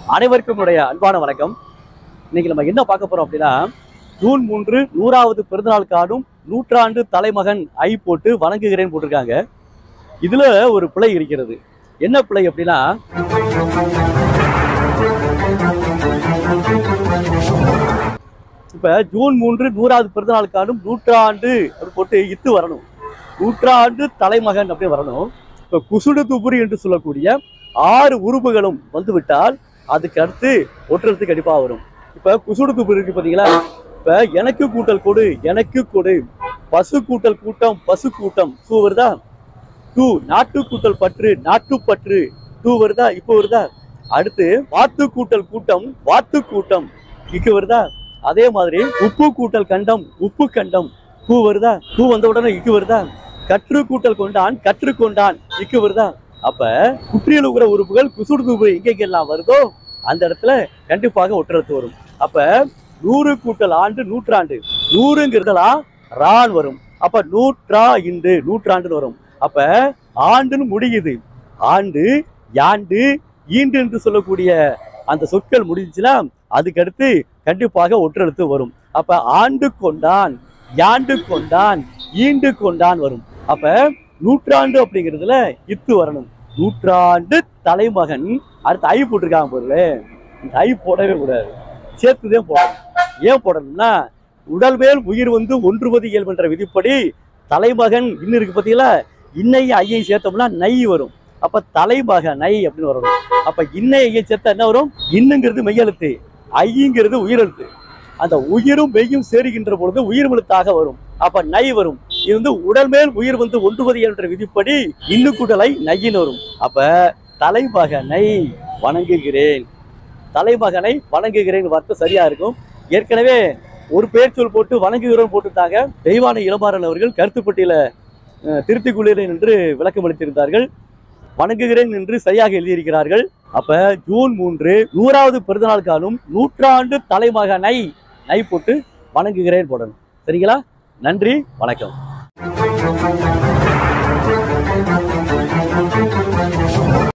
அனைவருக்கும் என்னுடைய அன்பான வணக்கம் இன்னைக்கு நம்ம என்ன பார்க்க போறோம் அப்படின்னா ஜூன் மூன்று நூறாவது பிறந்தநாள் காணும் நூற்றாண்டு தலைமகன் ஐ போட்டு வணங்குகிறேன் போட்டிருக்காங்க இதுல ஒரு பிழை இருக்கிறது என்ன பிழை அப்படின்னா இப்ப ஜூன் மூன்று நூறாவது பிறந்தநாள் காணும் நூற்றாண்டு அப்படி போட்டு இத்து வரணும் நூற்றாண்டு தலைமகன் அப்படி வரணும் இப்ப குசுடு துபுரி என்று சொல்லக்கூடிய ஆறு உறுப்புகளும் வந்து விட்டால் அதுக்கு அடுத்து ஒட்டுறதுக்கு கண்டிப்பா வரும் இப்ப குசுடு துபுரி இருக்கு பாத்தீங்களா இப்ப எனக்கு கூட்டல் கொடு எனக்கு கொடு பசு கூட்டல் கூட்டம் பசு கூட்டம் சூ வருதா டூ நாட்டு கூட்டல் பற்று நாட்டு பற்று டூ வருதா இப்போ வருதா அடுத்து வாத்து கூட்டல் கூட்டம் வாத்து கூட்டம் இக்கு வருதா அதே மாதிரி உப்பு கூட்டல் கண்டம் உப்பு கண்டம் பூ வருதா பூ வந்த உடனே இக்கு வருதா கற்று கூட்டல் கொண்டான் கற்று கொண்டான் இக்கு வருதா அப்ப குற்றியலுகிற உறுப்புகள் குசுடு தூபு எங்கெங்கெல்லாம் வருதோ அந்த இடத்துல கண்டிப்பாக ஒட்டுறது வரும் அப்ப நூறு கூட்டல் ஆண்டு நூற்றாண்டு நூறுங்கிறதெல்லாம் ரான் வரும் அப்ப நூற்றா இண்டு நூற்றாண்டுன்னு வரும் அப்ப ஆண்டுன்னு முடியுது ஆண்டு யாண்டு ஈண்டு என்று சொல்லக்கூடிய அந்த சொற்கள் முடிஞ்சுச்சுன்னா அதுக்கடுத்து கண்டிப்பாக ஒற்றெழுத்து வரும் அப்ப ஆண்டு கொண்டான் யாண்டு கொண்டான் ஈண்டு கொண்டான் வரும் அப்ப நூற்றாண்டு அப்படிங்கிறதுல இத்து வரணும் நூற்றாண்டு தலைமகன் அடுத்து ஐ போட்டிருக்காங்க பொருள் இந்த ஐ போடவே கூடாது சேர்த்துதான் போடணும் ஏன் போடணும்னா உடல் மேல் உயிர் வந்து ஒன்றுவது இயல்பு என்ற விதிப்படி தலைமகன் இன்னும் இருக்கு பார்த்தீங்களா இன்னையும் ஐயை சேர்த்தோம்னா நை வரும் அப்ப தலைமக நை அப்படின்னு வரணும் அப்ப இன்னை ஐயை சேர்த்தா என்ன வரும் இன்னுங்கிறது மெய்யெழுத்து ஐங்கிறது உயிரெழுத்து அந்த உயிரும் மெய்யும் சேருகின்ற பொழுது உயிர்மெழுத்தாக வரும் அப்ப நை வரும் இது வந்து உடல் மேல் உயிர் வந்து ஒன்றுவது என்ற விதிப்படி இன்னு கூட்டலை நையின்னு வரும் அப்ப தலைமகனை வணங்குகிறேன் தலைமகனை வணங்குகிறேன் வார்த்தை சரியா இருக்கும் ஏற்கனவே ஒரு பேர் சொல் போட்டு வணங்குகிறோம் போட்டுட்டாங்க தெய்வான இளமாறன் அவர்கள் கருத்துப்பட்டியல அஹ், திருத்திக் கொள்கிறேன் என்று விளக்கம் அளித்திருந்தார்கள் வணங்குகிறேன் என்று சரியாக எழுதியிருக்கிறார்கள் அப்ப ஜூன் மூன்று நூறாவது பிறந்தநாள் காணும் நூற்றாண்டு தலைமகனை நை போட்டு வணங்குகிறேன் போடணும் சரிங்களா நன்றி வணக்கம்